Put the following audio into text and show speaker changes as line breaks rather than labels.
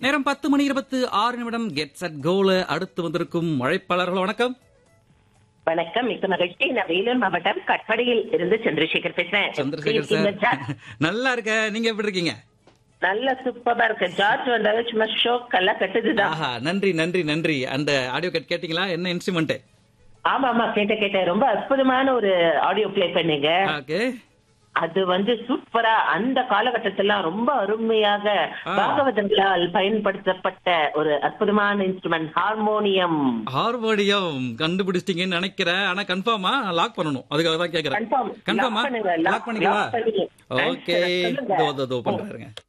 நேரம் பத்து மணி இருபத்து ஆறு நிமிடம் கெட் செட் கோல அடுத்து வந்திருக்கும் அழைப்பாளர்கள் வணக்கம்
வணக்கம் மிக்க மகிழ்ச்சி நான் வேலூர் மாவட்டம் கட்படியில் இருந்து சந்திரசேகர் பேசுறேன்
சந்திரசேகர்
எப்படி இருக்கீங்க,
சார்
ஜார்ஜ்?
நல்லா இருக்க நீங்க எப்படி இருக்கீங்க
நல்ல சூப்பரா இருக்கு ஜார்ஜ் வந்தாவே சும்மா ஷோக் எல்லாம் கட்டுதுதான்
ஆஹா நன்றி நன்றி நன்றி அந்த ஆடியோ கட் கேட்டீங்களா என்ன இன்ஸ்ட்ருமெண்ட்
ஆமா ஆமா கேட்ட கேட்டேன் ரொம்ப அற்புதமான ஒரு ஆடியோ ப்ளே பண்ணீங்க
ஓகே
அது வந்து சூப்பரா அந்த காலகட்டத்திலாம் ரொம்ப அருமையாக
ஆ.
பாகவதங்களால் பயன்படுத்தப்பட்ட ஒரு அற்புதமான இன்ஸ்ட்ருமெண்ட் ஹார்மோனியம்
ஹார்மோனியம் கண்டுபிடிச்சிட்டீங்கன்னு நினைக்கிறேன் ஆனா கன்ஃபார்மா லாக் பண்ணணும் அதுக்காக தான் கேக்குறேன்
கன்ஃபார்ம்
கன்ஃபார்மா
பண்ணுங்க
லாக் பண்ணிக்கலாம்
lock பண்ணி.
ஓகே
சொல்லுங்க.
இதோ இதோ பண்றாருங்க